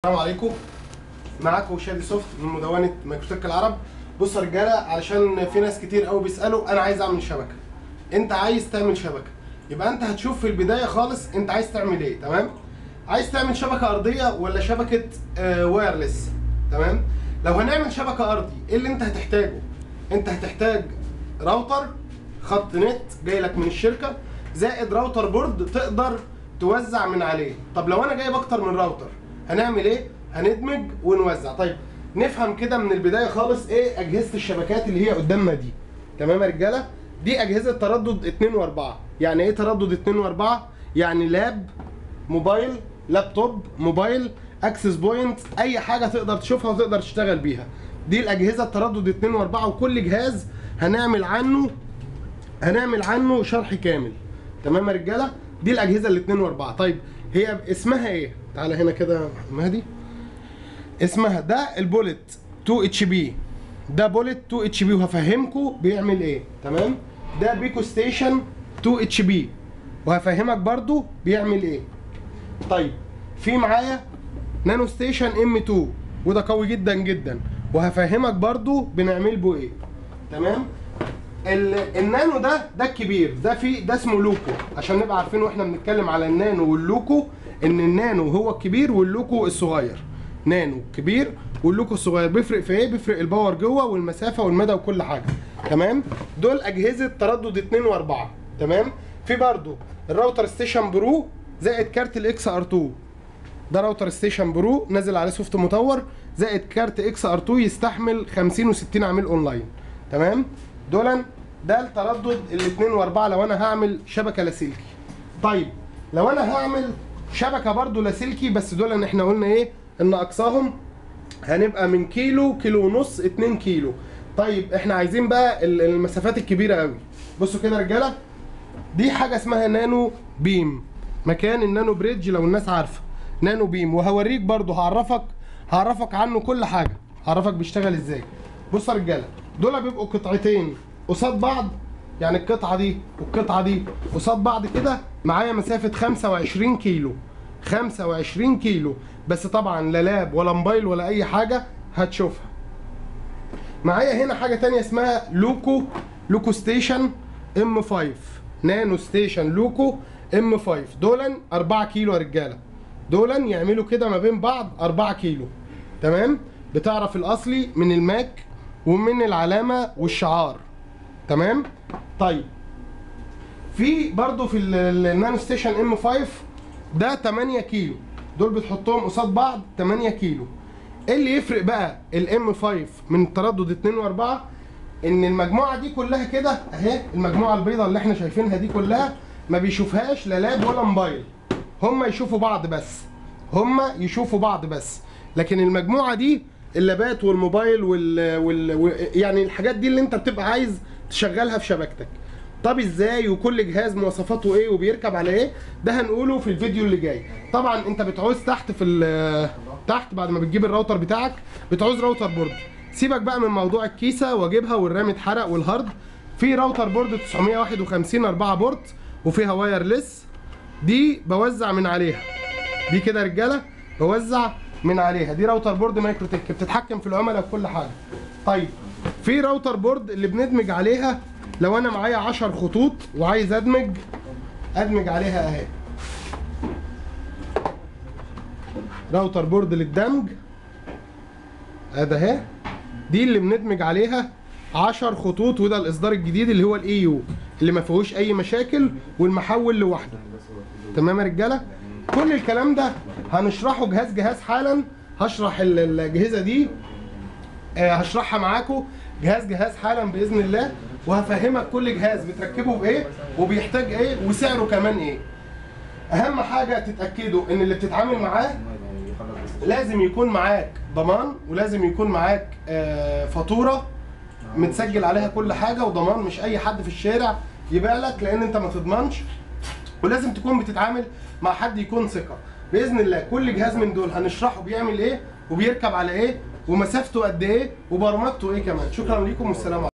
السلام عليكم معاكم شادي سوفت من مدونه مايكروتك العرب بصوا يا رجاله علشان في ناس كتير قوي بيسالوا انا عايز اعمل شبكه انت عايز تعمل شبكه يبقى انت هتشوف في البدايه خالص انت عايز تعمل ايه تمام عايز تعمل شبكه ارضيه ولا شبكه آه وايرلس تمام لو هنعمل شبكه ارضي ايه اللي انت هتحتاجه انت هتحتاج راوتر خط نت جاي لك من الشركه زائد راوتر بورد تقدر توزع من عليه طب لو انا جايب اكتر من راوتر هنعمل ايه هندمج ونوزع طيب نفهم كده من البدايه خالص ايه اجهزه الشبكات اللي هي قدامنا دي تمام يا رجاله دي اجهزه تردد 2 و4 يعني ايه تردد 2 و4 يعني لاب موبايل لابتوب موبايل اكسس بوينت اي حاجه تقدر تشوفها وتقدر تشتغل بيها دي الاجهزه التردد 2 و4 وكل جهاز هنعمل عنه هنعمل عنه شرح كامل تمام يا رجاله دي الاجهزه ال 2 و4 طيب هي اسمها ايه تعالى هنا كده يا مهدي اسمها ده البولت 2 اتش بي ده بولت 2 اتش بي وهفهمكم بيعمل ايه تمام ده بيكو ستيشن 2 اتش بي وهفهمك برضو بيعمل ايه طيب في معايا نانو ستيشن ام 2 وده قوي جدا جدا وهفهمك برضو بنعمل بيه ايه تمام ال- النانو ده ده الكبير ده في ده اسمه لوكو عشان نبقى عارفين واحنا بنتكلم على النانو واللوكو ان النانو هو الكبير واللوكو الصغير نانو كبير واللوكو الصغير بيفرق في ايه بيفرق الباور جوه والمسافه والمدى وكل حاجه تمام دول اجهزه تردد 2 و4 تمام في برضو الراوتر ستيشن برو زائد كارت الاكس ار 2 ده راوتر ستيشن برو نازل عليه سوفت مطور زائد كارت اكس ار 2 يستحمل 50 و60 عميل اونلاين تمام دولا ده التردد الاثنين واربعه لو انا هعمل شبكه لاسلكي طيب لو انا هعمل شبكه برضو لاسلكي بس دول ان احنا قلنا ايه ان اقصاهم هنبقى من كيلو كيلو ونص 2 كيلو طيب احنا عايزين بقى ال- المسافات الكبيره قوي بصوا كده يا رجاله دي حاجه اسمها نانو بيم مكان النانو بريدج لو الناس عارفه نانو بيم وهوريك برضو هعرفك هعرفك عنه كل حاجه هعرفك بيشتغل ازاي بص يا رجاله دول بيبقوا قطعتين قصاد بعض يعني القطعه دي والقطعه دي قصاد بعض كده معايا مسافه 25 كيلو 25 كيلو بس طبعا لا لاب ولا موبايل ولا اي حاجه هتشوفها معايا هنا حاجه تانية اسمها لوكو لوكو ستيشن ام 5 نانو ستيشن لوكو ام 5 دولا 4 كيلو يا رجاله دولا يعملوا كده ما بين بعض 4 كيلو تمام بتعرف الاصلي من الماك ومن العلامه والشعار تمام طيب في برضو في ال- ال- النانو ستيشن ام 5 ده 8 كيلو دول بتحطهم قصاد بعض 8 كيلو ايه اللي يفرق بقى الام 5 من تردد 2 و4 ان المجموعه دي كلها كده اهي المجموعه البيضاء اللي احنا شايفينها دي كلها ما بيشوفهاش لا لاب ولا موبايل هم يشوفوا بعض بس هم يشوفوا بعض بس لكن المجموعه دي اللابات والموبايل وال... وال... و... يعني الحاجات دي اللي انت بتبقى عايز تشغلها في شبكتك طب ازاي وكل جهاز مواصفاته ايه وبيركب على ايه ده هنقوله في الفيديو اللي جاي طبعا انت بتعوز تحت في ال- تحت بعد ما بتجيب الراوتر بتاعك بتعوز راوتر بورد سيبك بقى من موضوع الكيسه واجيبها والرام اتحرق والهارد في راوتر بورد 951 4 بورت وفيها وايرلس دي بوزع من عليها دي كده يا رجاله بوزع من عليها دي راوتر بورد مايكروتك بتتحكم في العملاء وكل حاجه طيب في راوتر بورد اللي بندمج عليها لو انا معايا 10 خطوط وعايز ادمج ادمج عليها اهي راوتر بورد للدمج ادي اهي دي اللي بندمج عليها 10 خطوط وده الاصدار الجديد اللي هو الاي يو اللي ما فيهوش اي مشاكل والمحول لوحده تمام يا رجاله كل الكلام ده هنشرحه جهاز جهاز حالا هشرح ال- الاجهزه دي آه، هشرحها معاكم جهاز جهاز حالا باذن الله وهفهمك كل جهاز بتركبه بايه وبيحتاج ايه وسعره كمان ايه اهم حاجه تتاكدوا ان اللي بتتعامل معاه لازم يكون معاك ضمان ولازم يكون معاك آه، فاتوره متسجل عليها كل حاجه وضمان مش اي حد في الشارع يبيع لك لان انت ما تضمنش ولازم تكون بتتعامل مع حد يكون ثقه باذن الله كل جهاز من دول هنشرحه بيعمل ايه وبيركب على ايه ومسافته قد ايه وبرمجته ايه كمان شكرا ليكم والسلام عليكم